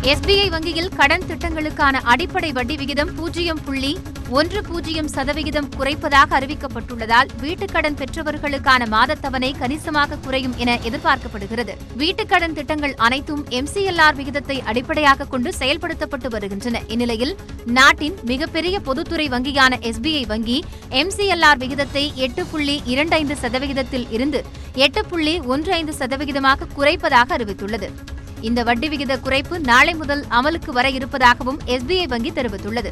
SBI வங்கியில் கடன் திட்டங்களுக்கான அடிப்படை வட்டி விகிதம் பூஜ்ஜியம் புள்ளி ஒன்று பூஜ்ஜியம் சதவிகிதம் குறைப்பதாக அறிவிக்கப்பட்டுள்ளதால் வீட்டுக் கடன் பெற்றவர்களுக்கான மாதத்தவணை கணிசமாக குறையும் என எதிர்பார்க்கப்படுகிறது வீட்டுக் கடன் திட்டங்கள் அனைத்தும் எம்சிஎல்ஆர் விகிதத்தை அடிப்படையாக கொண்டு செயல்படுத்தப்பட்டு வருகின்றன இந்நிலையில் நாட்டின் மிகப்பெரிய பொதுத்துறை வங்கியான எஸ்பிஐ வங்கி எம்சிஎல்ஆர் விகிதத்தை எட்டு புள்ளி இரண்டு ஐந்து சதவிகிதத்தில் இருந்து எட்டு புள்ளி ஒன்று ஐந்து சதவிகிதமாக குறைப்பதாக அறிவித்துள்ளது இந்த வட்டி விகித குறைப்பு நாளை முதல் அமலுக்கு வர இருப்பதாகவும் எஸ்பிஐ வங்கி தெரிவித்துள்ளது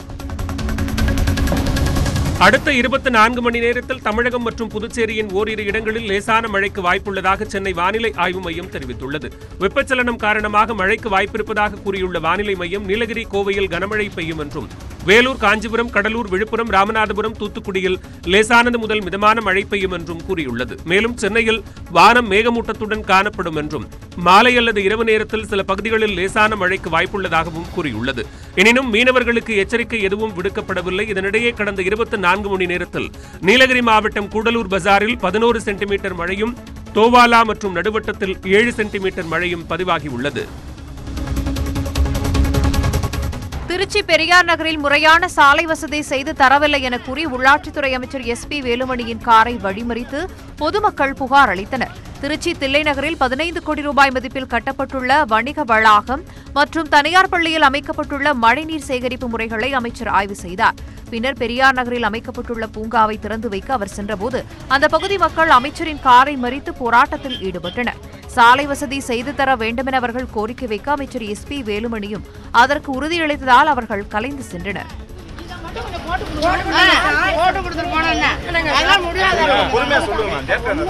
அடுத்த இருபத்தி நான்கு மணி நேரத்தில் தமிழகம் மற்றும் புதுச்சேரியின் ஓரிரு இடங்களில் லேசான மழைக்கு வாய்ப்புள்ளதாக சென்னை வானிலை ஆய்வு மையம் தெரிவித்துள்ளது வெப்பச்சலனம் காரணமாக மழைக்கு வாய்ப்பிருப்பதாக கூறியுள்ள வானிலை மையம் நீலகிரி கோவையில் கனமழை பெய்யும் என்றும் வேலூர் காஞ்சிபுரம் கடலூர் விழுப்புரம் ராமநாதபுரம் தூத்துக்குடியில் லேசானது முதல் மிதமான மழை பெய்யும் என்றும் கூறியுள்ளது மேலும் சென்னையில் வானம் மேகமூட்டத்துடன் காணப்படும் என்றும் மாலை அல்லது இரவு நேரத்தில் சில பகுதிகளில் லேசான மழைக்கு வாய்ப்புள்ளதாகவும் கூறியுள்ளது எனினும் மீனவர்களுக்கு எச்சரிக்கை எதுவும் விடுக்கப்படவில்லை இதனிடையே கடந்த இருபத்தி நான்கு மணி நேரத்தில் நீலகிரி மாவட்டம் கூடலூர் பஜாரில் பதினோரு சென்டிமீட்டர் மழையும் தோவாலா மற்றும் நடுவட்டத்தில் ஏழு சென்டிமீட்டர் மழையும் பதிவாகியுள்ளது திருச்சி பெரியார் நகரில் முறையான சாலை வசதி செய்து தரவில்லை என கூறி உள்ளாட்சித்துறை அமைச்சர் எஸ் பி வேலுமணியின் காரை வழிமறித்து பொதுமக்கள் புகார் அளித்தனர் திருச்சி தில்லை நகரில் பதினைந்து கோடி ரூபாய் மதிப்பில் கட்டப்பட்டுள்ள வணிக வளாகம் மற்றும் தனியார் பள்ளியில் அமைக்கப்பட்டுள்ள மழைநீர் சேகரிப்பு முறைகளை அமைச்சர் ஆய்வு செய்தார் பின்னர் பெரியார் நகரில் அமைக்கப்பட்டுள்ள பூங்காவை திறந்து வைக்க அவர் சென்றபோது அந்த பகுதி மக்கள் அமைச்சரின் காரை மறித்து போராட்டத்தில் ஈடுபட்டனர் சாலை வசதி செய்து தர வேண்டுமென அவர்கள் கோரிக்கை வைக்க அமைச்சர் எஸ் பி வேலுமணியும் அதற்கு உறுதியளித்ததால் அவர்கள் கலைந்து சென்றனர் ஓட்டு கொடுத்துட்டு போனா என்ன அதெல்லாம் முடியாது பொறுமையா சொல்லுங்க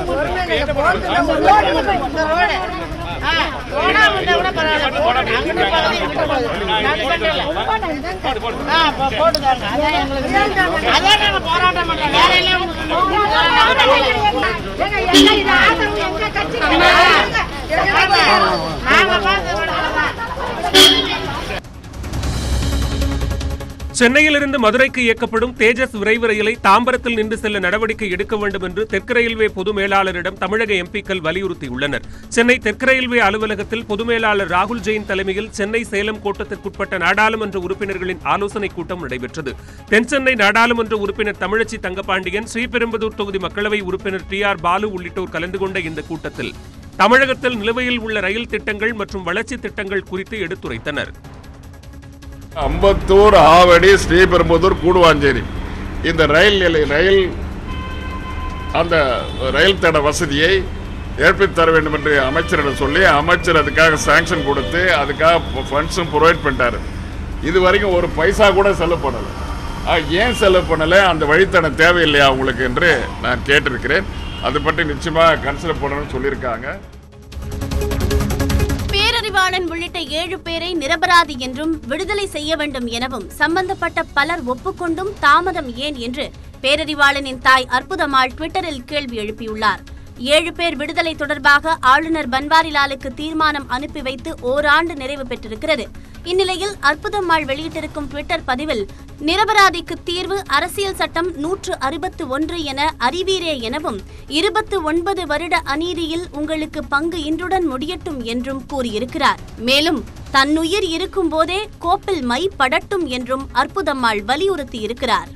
இந்த ரோடு ஆ, ரோடா வந்தா கூட பரவாயில்ல. அங்கிட்டு போகுது, இங்கிட்டு போகுது. நான் கட்டல. ஆ, போ- போட்டுதாங்க. அதான் எங்களுக்கு அதான் நாங்க போராட்டம் பண்றோம். வேற எல்லாம் நாங்க பார்த்து சென்னையிலிருந்து மதுரைக்கு இயக்கப்படும் தேஜஸ் விரைவு ரயிலை தாம்பரத்தில் நின்று செல்ல நடவடிக்கை எடுக்க வேண்டும் என்று தெற்கு ரயில்வே பொது மேலாளரிடம் தமிழக எம்பிக்கள் வலியுறுத்தியுள்ளனர் சென்னை தெற்கு ரயில்வே அலுவலகத்தில் பொது மேலாளர் ராகுல் ஜெயின் தலைமையில் சென்னை சேலம் கோட்டத்திற்குட்பட்ட நாடாளுமன்ற உறுப்பினர்களின் ஆலோசனைக் கூட்டம் நடைபெற்றது தென்சென்னை நாடாளுமன்ற உறுப்பினர் தமிழச்சி தங்கபாண்டியன் ஸ்ரீபெரும்புதூர் தொகுதி மக்களவை உறுப்பினர் டி ஆர் பாலு உள்ளிட்டோர் கலந்து கொண்ட இந்த கூட்டத்தில் தமிழகத்தில் நிலுவையில் உள்ள ரயில் திட்டங்கள் மற்றும் வளர்ச்சி திட்டங்கள் குறித்து எடுத்துரைத்தனர் அம்பத்தூர் ஆவடி ஸ்ரீபெரும்புதூர் கூடுவாஞ்சேரி இந்த ரயில் நிலை ரயில் அந்த ரயில் தட வசதியை ஏற்படுத்தி தர வேண்டும் என்று அமைச்சரிடம் சொல்லி அமைச்சர் அதுக்காக சாங்ஷன் கொடுத்து அதுக்காக ஃபண்ட்ஸும் ப்ரொவைட் பண்ணிட்டாரு இது வரைக்கும் ஒரு பைசா கூட செலவு பண்ணலை ஆ, ஏன் செலவு பண்ணலை அந்த வழித்தடம் தேவையில்லையா உங்களுக்கு என்று நான் கேட்டிருக்கிறேன் அதை பற்றி நிச்சயமாக கன்சிடர் பண்ணணும்னு சொல்லியிருக்காங்க பேரறிவாளன் உள்ளிட்ட ஏழு பேரை நிரபராதி என்றும் விடுதலை செய்ய வேண்டும் எனவும் சம்பந்தப்பட்ட பலர் ஒப்புக்கொண்டும் தாமதம் ஏன் என்று பேரறிவாளனின் தாய் அற்புதமாள் ட்விட்டரில் கேள்வி எழுப்பியுள்ளார் ஏழு பேர் விடுதலை தொடர்பாக ஆளுநர் பன்வாரிலாலுக்கு தீர்மானம் அனுப்பி வைத்து ஓராண்டு நிறைவு பெற்றிருக்கிறது இந்நிலையில் அற்புதம்மாள் வெளியிட்டிருக்கும் ட்விட்டர் பதிவில் நிரபராதிக்கு தீர்வு அரசியல் சட்டம் நூற்று அறுபத்து ஒன்று என அறிவீரே எனவும் இருபத்து ஒன்பது வருட அநீதியில் உங்களுக்கு பங்கு இன்றுடன் முடியட்டும் என்றும் கூறியிருக்கிறார் மேலும் தன்னுயிர் இருக்கும் போதே கோப்பில் மை படட்டும் என்றும் அற்புதம்மாள் வலியுறுத்தியிருக்கிறார்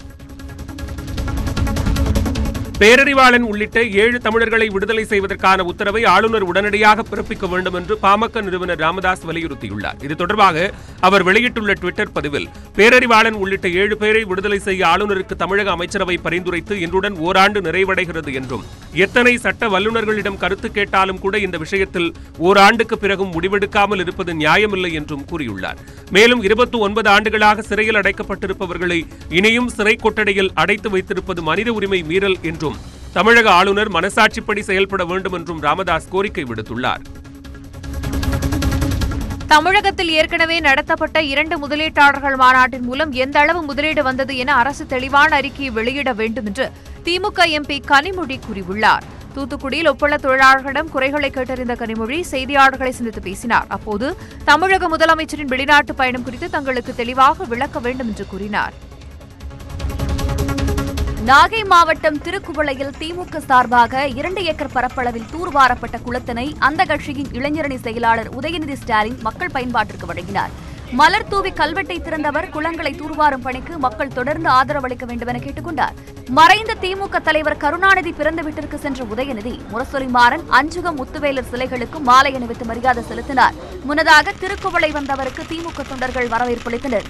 பேரறிவாளன் உள்ளிட்ட ஏழு தமிழர்களை விடுதலை செய்வதற்கான உத்தரவை ஆளுநர் உடனடியாக பிறப்பிக்க வேண்டும் என்று பாமக நிறுவனர் ராமதாஸ் வலியுறுத்தியுள்ளார் இது தொடர்பாக அவர் வெளியிட்டுள்ள ட்விட்டர் பதிவில் பேரறிவாளன் உள்ளிட்ட ஏழு பேரை விடுதலை செய்ய ஆளுநருக்கு தமிழக அமைச்சரவை பரிந்துரைத்து இன்றுடன் ஓராண்டு நிறைவடைகிறது என்றும் எத்தனை சட்ட வல்லுநர்களிடம் கருத்து கேட்டாலும் கூட இந்த விஷயத்தில் ஓராண்டுக்கு பிறகும் முடிவெடுக்காமல் இருப்பது நியாயமில்லை என்றும் கூறியுள்ளார் மேலும் இருபத்தி ஒன்பது ஆண்டுகளாக சிறையில் அடைக்கப்பட்டிருப்பவர்களை இனியும் சிறை கொட்டடையில் அடைத்து வைத்திருப்பது மனித உரிமை மீறல் என்றும் தமிழக ஆளுநர் மனசாட்சிப்படி செயல்பட வேண்டும் என்றும் ராமதாஸ் கோரிக்கை விடுத்துள்ளார் தமிழகத்தில் ஏற்கனவே நடத்தப்பட்ட இரண்டு முதலீட்டாளர்கள் மாநாட்டின் மூலம் எந்த அளவு முதலீடு வந்தது என அரசு தெளிவான அறிக்கையை வெளியிட வேண்டும் என்று திமுக எம்பி கனிமொழி கூறியுள்ளார் தூத்துக்குடியில் ஒப்பள தொழிலாளர்களிடம் குறைகளை கேட்டறிந்த கனிமொழி செய்தியாளர்களை சந்தித்து பேசினார் அப்போது தமிழக முதலமைச்சரின் வெளிநாட்டு பயணம் குறித்து தங்களுக்கு தெளிவாக விளக்க வேண்டும் என்று கூறினார் நாகை மாவட்டம் திருக்குவளையில் திமுக சார்பாக இரண்டு ஏக்கர் பரப்பளவில் தூர்வாரப்பட்ட குளத்தினை அந்த கட்சியின் இளைஞரணி செயலாளர் உதயநிதி ஸ்டாலின் மக்கள் பயன்பாட்டிற்கு வழங்கினார் மலர் தூவி கல்வெட்டை திறந்தவர் குளங்களை தூர்வாரும் பணிக்கு மக்கள் தொடர்ந்து ஆதரவு அளிக்க வேண்டும் என கேட்டுக்கொண்டார் மறைந்த திமுக தலைவர் கருணாநிதி பிறந்த வீட்டிற்கு சென்ற உதயநிதி முரசொலி மாறன் அஞ்சுகம் முத்துவேலர் சிலைகளுக்கு மாலை அணிவித்து மரியாதை செலுத்தினார் முன்னதாக திருக்குவளை வந்தவருக்கு திமுக தொண்டர்கள் வரவேற்பளித்தனர்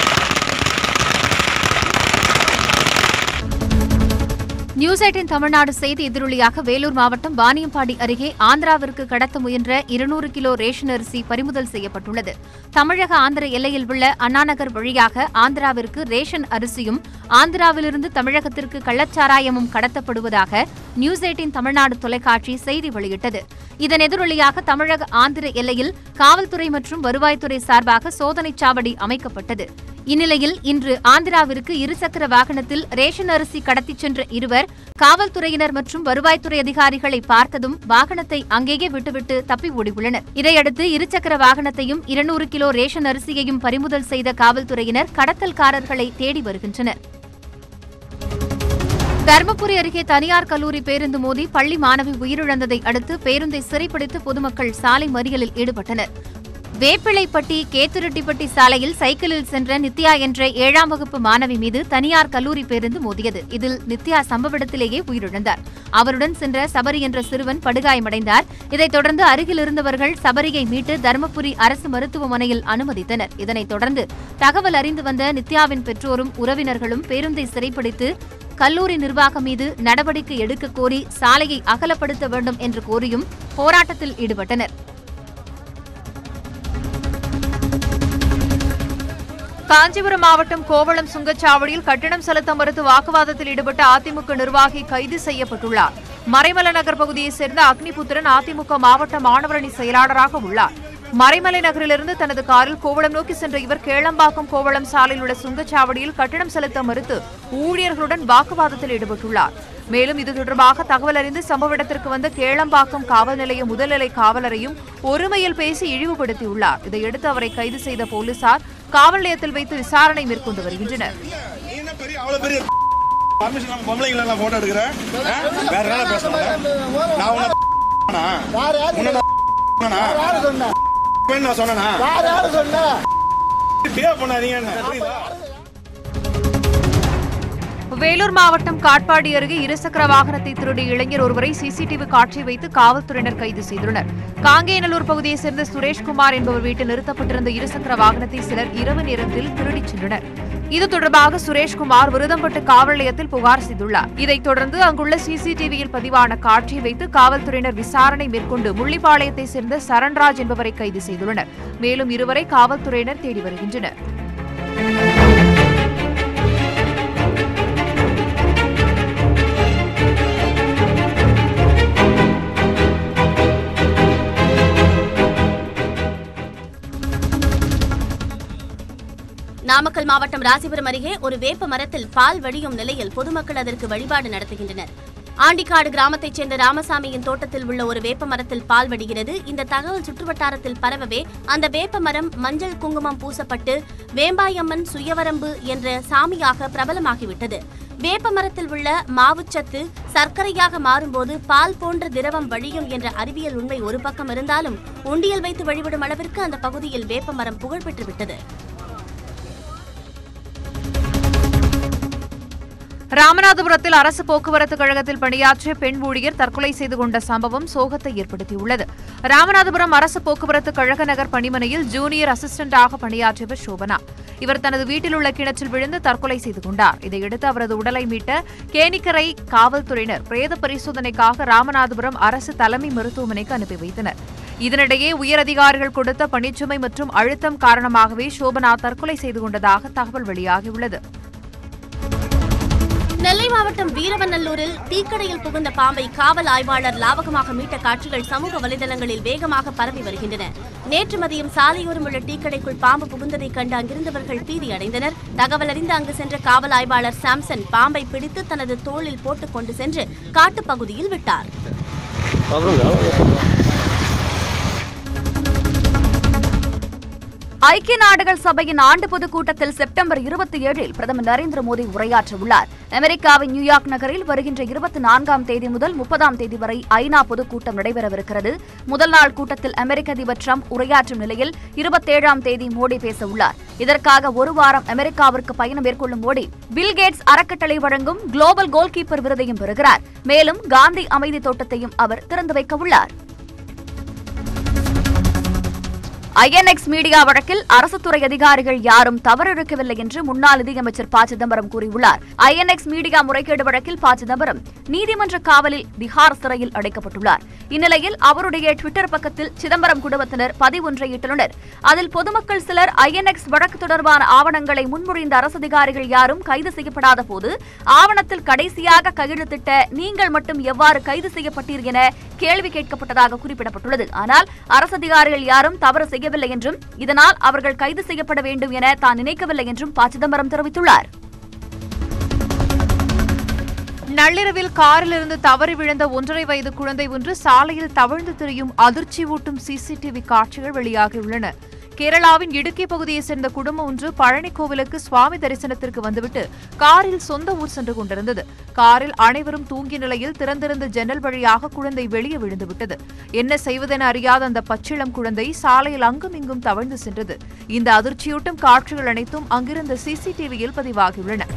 நியூஸ் எயிட்டின் தமிழ்நாடு செய்தி எதிரொலியாக வேலூர் மாவட்டம் வாணியம்பாடி அருகே ஆந்திராவிற்கு கடத்த முயன்ற இருநூறு கிலோ ரேஷன் அரிசி பறிமுதல் செய்யப்பட்டுள்ளது தமிழக ஆந்திர எல்லையில் உள்ள அண்ணாநகர் வழியாக ஆந்திராவிற்கு ரேஷன் அரிசியும் ஆந்திராவிலிருந்து தமிழகத்திற்கு கள்ளச்சாராயமும் கடத்தப்படுவதாக நியூஸ் எயிட்டின் தமிழ்நாடு தொலைக்காட்சி செய்தி வெளியிட்டது இதன் எதிரொலியாக தமிழக ஆந்திர எல்லையில் காவல்துறை மற்றும் வருவாய்த்துறை சார்பாக சோதனைச் சாவடி அமைக்கப்பட்டது இந்நிலையில் இன்று ஆந்திராவிற்கு இருசக்கர வாகனத்தில் ரேஷன் அரிசி கடத்திச் சென்ற இருவர் காவல்துறையினர் மற்றும் வருவாய்த்துறை அதிகாரிகளை பார்த்ததும் வாகனத்தை அங்கேயே விட்டுவிட்டு தப்பி ஓடியுள்ளனர் இதையடுத்து இருசக்கர வாகனத்தையும் இருநூறு கிலோ ரேஷன் அரிசியையும் பறிமுதல் செய்த காவல்துறையினர் கடத்தல்காரர்களை தேடி வருகின்றனர் தருமபுரி அருகே தனியார் கல்லூரி பேருந்து மோதி பள்ளி மாணவி உயிரிழந்ததை அடுத்து பேருந்தை சிறைப்பிடித்து பொதுமக்கள் சாலை மறியலில் ஈடுபட்டனர் வேப்பிளைப்பட்டி கேத்துரெட்டிப்பட்டி சாலையில் சைக்கிளில் சென்ற நித்யா என்ற ஏழாம் வகுப்பு மாணவி மீது தனியார் கல்லூரி பேருந்து மோதியது இதில் நித்யா சம்பவ இடத்திலேயே உயிரிழந்தார் அவருடன் சென்ற சபரி என்ற சிறுவன் படுகாயமடைந்தார் இதைத் தொடர்ந்து அருகில் இருந்தவர்கள் சபரியை மீட்டு தருமபுரி அரசு மருத்துவமனையில் அனுமதித்தனர் இதனைத் தொடர்ந்து தகவல் அறிந்து வந்த நித்யாவின் பெற்றோரும் உறவினர்களும் பேருந்தை சிறைப்பிடித்து கல்லூரி நிர்வாகம் மீது நடவடிக்கை எடுக்க கோரி சாலையை அகலப்படுத்த வேண்டும் என்று கோரியும் போராட்டத்தில் ஈடுபட்டனர் காஞ்சிபுரம் மாவட்டம் கோவளம் சுங்கச்சாவடியில் கட்டணம் செலுத்த மறுத்து வாக்குவாதத்தில் ஈடுபட்ட அதிமுக நிர்வாகி கைது செய்யப்பட்டுள்ளார் மறைமலை நகர் பகுதியைச் சேர்ந்த அக்னிபுத்திரன் அதிமுக மாவட்ட மாணவரணி செயலாளராக உள்ளார் மறைமலை நகரிலிருந்து தனது காரில் கோவளம் நோக்கி சென்ற இவர் கேளம்பாக்கம் கோவளம் சாலையில் உள்ள சுங்கச்சாவடியில் கட்டணம் செலுத்த மறுத்து ஊழியர்களுடன் வாக்குவாதத்தில் ஈடுபட்டுள்ளார் மேலும் இது தொடர்பாக தகவல் அறிந்து சம்பவ இடத்திற்கு வந்த கேளம்பாக்கம் காவல் நிலைய முதல்நிலை காவலரையும் ஒருமையில் பேசி இழிவுபடுத்தியுள்ளார் இதையடுத்து அவரை கைது செய்த போலீசார் காவல் நிலையத்தில் வைத்து விசாரணை மேற்கொண்டு வருகின்றனர் நீ என்ன பெரிய அவ்வளவு பெரிய பர்மிஷன் நம்ம பொம்பளைங்களை எல்லாம் போட்டோ எடுக்கிறேன் ஆ? வேற வேலை பேசுறேன் நான் உன்னை உன்னை நான் நான் சொன்னேனா பிஹேவ் பண்ணாதீங்க புரியுதா வேலூர் மாவட்டம் காட்பாடி அருகே இருசக்கர வாகனத்தை திருடிய இளைஞர் ஒருவரை சிசிடிவி காட்சி வைத்து காவல்துறையினர் கைது செய்துள்ளனர் காங்கேயநல்லூர் பகுதியைச் சேர்ந்த சுரேஷ்குமார் என்பவர் வீட்டில் நிறுத்தப்பட்டிருந்த இருசக்கர வாகனத்தை சிலர் இரவு நேரத்தில் திருடிச் சென்றனர் இது தொடர்பாக சுரேஷ்குமார் விருதம்பட்டு காவல் நிலையத்தில் புகார் செய்துள்ளார் இதைத் தொடர்ந்து அங்குள்ள சிசிடிவியில் பதிவான காட்சியை வைத்து காவல்துறையினர் விசாரணை மேற்கொண்டு முள்ளிப்பாளையத்தைச் சேர்ந்த சரண்ராஜ் என்பவரை கைது செய்துள்ளனர் மேலும் இருவரை காவல்துறையினர் தேடி வருகின்றனர் நாமக்கல் மாவட்டம் ராசிபுரம் அருகே ஒரு வேப்ப மரத்தில் பால் வடியும் நிலையில் பொதுமக்கள் அதற்கு வழிபாடு நடத்துகின்றனர் ஆண்டிக்காடு கிராமத்தைச் சேர்ந்த ராமசாமியின் தோட்டத்தில் உள்ள ஒரு வேப்ப மரத்தில் பால் வடிகிறது இந்த தகவல் சுற்றுவட்டாரத்தில் பரவவே அந்த வேப்ப மரம் மஞ்சள் குங்குமம் பூசப்பட்டு வேம்பாயம்மன் சுயவரம்பு என்ற சாமியாக பிரபலமாகிவிட்டது வேப்ப மரத்தில் உள்ள மாவுச்சத்து சர்க்கரையாக மாறும்போது பால் போன்ற திரவம் வழியும் என்ற அறிவியல் உண்மை ஒரு பக்கம் இருந்தாலும் உண்டியல் வைத்து வழிபடும் அளவிற்கு அந்த பகுதியில் வேப்ப மரம் புகழ்பெற்று விட்டது ராமநாதபுரத்தில் அரசு போக்குவரத்து கழகத்தில் பணியாற்றிய பெண் ஊழியர் தற்கொலை செய்து கொண்ட சம்பவம் சோகத்தை ஏற்படுத்தியுள்ளது ராமநாதபுரம் அரசு போக்குவரத்து கழக நகர் பணிமனையில் ஜூனியர் அசிஸ்டண்டாக பணியாற்றியவர் சோபனா இவர் தனது வீட்டில் உள்ள கிணற்றில் விழுந்து தற்கொலை செய்து கொண்டார் இதையடுத்து அவரது உடலை மீட்ட கேணிக்கரை காவல்துறையினர் பிரேத பரிசோதனைக்காக ராமநாதபுரம் அரசு தலைமை மருத்துவமனைக்கு அனுப்பி வைத்தனர் இதனிடையே உயரதிகாரிகள் கொடுத்த பணிச்சுமை மற்றும் அழுத்தம் காரணமாகவே சோபனா தற்கொலை செய்து கொண்டதாக தகவல் வெளியாகியுள்ளது நெல்லை மாவட்டம் வீரவநல்லூரில் டீக்கடையில் புகுந்த பாம்பை காவல் ஆய்வாளர் லாவகமாக மீட்ட காட்சிகள் சமூக வலைதளங்களில் வேகமாக பரவி வருகின்றன நேற்று மதியம் சாலையோரம் உள்ள டீக்கடைக்குள் பாம்பு புகுந்ததைக் கண்டு அங்கிருந்தவர்கள் பீதி அடைந்தனர் தகவல் அறிந்து அங்கு சென்ற காவல் ஆய்வாளர் சாம்சன் பாம்பை பிடித்து தனது தோளில் போட்டுக் கொண்டு சென்று காட்டுப்பகுதியில் விட்டார் ஐக்கிய நாடுகள் சபையின் ஆண்டு பொதுக்கூட்டத்தில் செப்டம்பர் இருபத்தி ஏழில் பிரதமர் நரேந்திர மோடி உரையாற்ற உள்ளார் அமெரிக்காவின் நியூயார்க் நகரில் வருகின்ற இருபத்தி நான்காம் தேதி முதல் முப்பதாம் தேதி வரை ஐநா பொதுக்கூட்டம் நடைபெறவிருக்கிறது முதல் நாள் கூட்டத்தில் அமெரிக்க அதிபர் ட்ரம்ப் உரையாற்றும் நிலையில் இருபத்தேழாம் தேதி மோடி பேச உள்ளார் இதற்காக ஒரு வாரம் அமெரிக்காவிற்கு பயணம் மேற்கொள்ளும் மோடி பில் கேட்ஸ் அறக்கட்டளை வழங்கும் குளோபல் கோல்கீப்பர் விருதையும் பெறுகிறார் மேலும் காந்தி அமைதி தோட்டத்தையும் அவர் திறந்து வைக்க உள்ளார் ஐஎன்எக்ஸ் மீடியா வழக்கில் அரசு துறை அதிகாரிகள் யாரும் தவறிழைக்கவில்லை என்று முன்னாள் நிதியமைச்சர் ப சிதம்பரம் கூறியுள்ளார் ஐஎன்எக்ஸ் மீடியா முறைகேடு வழக்கில் ப சிதம்பரம் நீதிமன்ற காவலில் திஹார் சிறையில் அடைக்கப்பட்டுள்ளார் இந்நிலையில் அவருடைய டுவிட்டர் பக்கத்தில் சிதம்பரம் குடும்பத்தினர் பதிவொன்றை இட்டுள்ளனர் அதில் பொதுமக்கள் சிலர் ஐஎன்எக்ஸ் வழக்கு தொடர்பான ஆவணங்களை முன்மொழிந்த அரசு அதிகாரிகள் யாரும் கைது செய்யப்படாத போது ஆவணத்தில் கடைசியாக கையெழுத்திட்ட நீங்கள் மட்டும் எவ்வாறு கைது செய்யப்பட்டீர் என கேள்வி கேட்கப்பட்டதாக குறிப்பிடப்பட்டுள்ளது ஆனால் அரசு அதிகாரிகள் யாரும் தவறு செய்யவில்லை என்றும் இதனால் அவர்கள் கைது செய்யப்பட வேண்டும் என தான் நினைக்கவில்லை என்றும் ப சிதம்பரம் தெரிவித்துள்ளார் நள்ளிரவில் காரிலிருந்து தவறி விழுந்த ஒன்றரை வயது குழந்தை ஒன்று சாலையில் தவழ்ந்து திரியும் அதிர்ச்சி ஊட்டும் சிசிடிவி காட்சிகள் வெளியாகியுள்ளன கேரளாவின் இடுக்கி பகுதியைச் சேர்ந்த குடும்பம் ஒன்று பழனி கோவிலுக்கு சுவாமி தரிசனத்திற்கு வந்துவிட்டு காரில் சொந்த ஊர் சென்று கொண்டிருந்தது காரில் அனைவரும் தூங்கிய நிலையில் திறந்திருந்த ஜன்னல் வழியாக குழந்தை வெளியே விழுந்துவிட்டது என்ன செய்வதென அறியாத அந்த பச்சிளம் குழந்தை சாலையில் அங்கும் இங்கும் தவழ்ந்து சென்றது இந்த அதிர்ச்சியூட்டும் காட்சிகள் அனைத்தும் அங்கிருந்த சிசிடிவியில் பதிவாகியுள்ளன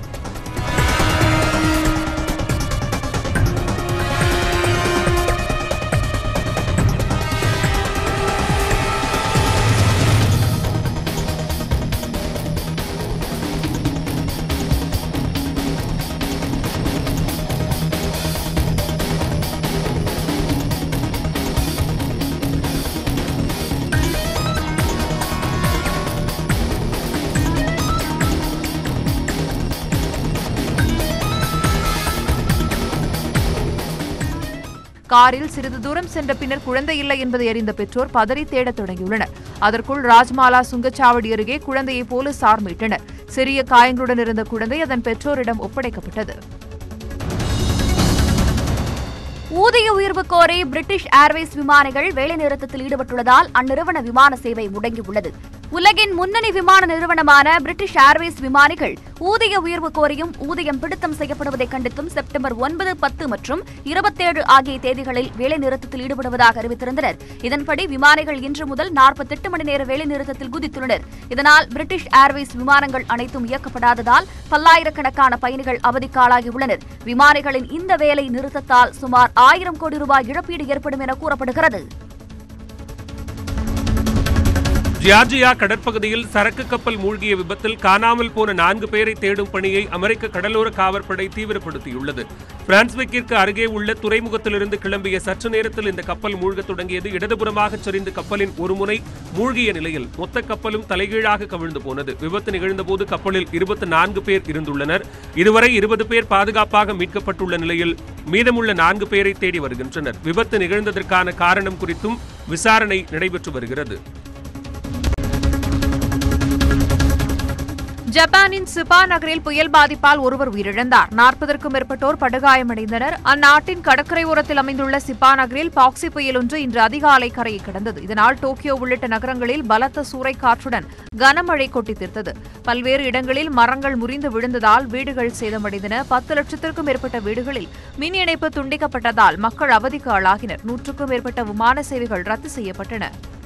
காரில் சிறிது தூரம் சென்ற பின்னர் குழந்தை இல்லை என்பதை அறிந்த பெற்றோர் பதறி தேடத் தொடங்கியுள்ளனர் அதற்குள் ராஜ்மாலா சுங்கச்சாவடி அருகே குழந்தையை போலீசார் மீட்டனர் சிறிய காயங்களுடன் இருந்த குழந்தை அதன் பெற்றோரிடம் ஒப்படைக்கப்பட்டது ஊதிய உயர்வு கோரி பிரிட்டிஷ் ஏர்வேஸ் விமானிகள் வேலைநிறுத்தத்தில் ஈடுபட்டுள்ளதால் அந்நிறுவன விமான சேவை முடங்கியுள்ளது உலகின் முன்னணி விமான நிறுவனமான பிரிட்டிஷ் ஏர்வேஸ் விமானிகள் ஊதிய உயர்வு கோரியும் ஊதியம் பிடித்தம் செய்யப்படுவதை கண்டித்தும் செப்டம்பர் ஒன்பது பத்து மற்றும் இருபத்தேழு ஆகிய தேதிகளில் வேலைநிறுத்தத்தில் ஈடுபடுவதாக அறிவித்திருந்தனர் இதன்படி விமானிகள் இன்று முதல் நாற்பத்தெட்டு மணி நேர வேலைநிறுத்தத்தில் குதித்துள்ளனர் இதனால் பிரிட்டிஷ் ஏர்வேஸ் விமானங்கள் அனைத்தும் இயக்கப்படாததால் பல்லாயிரக்கணக்கான பயணிகள் அவதிக்காளாகியுள்ளனர் விமானிகளின் இந்த வேலை நிறுத்தத்தால் சுமார் ஆயிரம் கோடி ரூபாய் இழப்பீடு ஏற்படும் என கூறப்படுகிறது ஜியார்ஜியா கடற்பகுதியில் சரக்கு கப்பல் மூழ்கிய விபத்தில் காணாமல் போன நான்கு பேரை தேடும் பணியை அமெரிக்க கடலோர காவற்படை தீவிரப்படுத்தியுள்ளது பிரான்ஸ்விக்கிற்கு அருகே உள்ள துறைமுகத்திலிருந்து கிளம்பிய சற்று நேரத்தில் இந்த கப்பல் மூழ்கத் தொடங்கியது இடதுபுறமாக சரிந்த கப்பலின் ஒரு முனை மூழ்கிய நிலையில் மொத்த கப்பலும் தலைகீழாக கவிழ்ந்து போனது விபத்து நிகழ்ந்தபோது கப்பலில் இருபத்தி நான்கு பேர் இருந்துள்ளனர் இதுவரை இருபது பேர் பாதுகாப்பாக மீட்கப்பட்டுள்ள நிலையில் மீதமுள்ள நான்கு பேரை தேடி வருகின்றனர் விபத்து நிகழ்ந்ததற்கான காரணம் குறித்தும் விசாரணை நடைபெற்று வருகிறது ஜப்பானின் சிபா நகரில் புயல் பாதிப்பால் ஒருவர் உயிரிழந்தார் நாற்பதற்கும் மேற்பட்டோர் படுகாயமடைந்தனர் அந்நாட்டின் கடற்கரை ஓரத்தில் அமைந்துள்ள சிபா நகரில் பாக்சி புயல் ஒன்று இன்று அதிகாலை கரையை கடந்தது இதனால் டோக்கியோ உள்ளிட்ட நகரங்களில் பலத்த சூறைக்காற்றுடன் கனமழை கொட்டி தீர்த்தது பல்வேறு இடங்களில் மரங்கள் முறிந்து விழுந்ததால் வீடுகள் சேதமடைந்தன பத்து லட்சத்திற்கும் மேற்பட்ட வீடுகளில் மின் இணைப்பு துண்டிக்கப்பட்டதால் மக்கள் அவதிக்கு ஆளாகினர் நூற்றுக்கும் மேற்பட்ட விமான சேவைகள் ரத்து செய்யப்பட்டன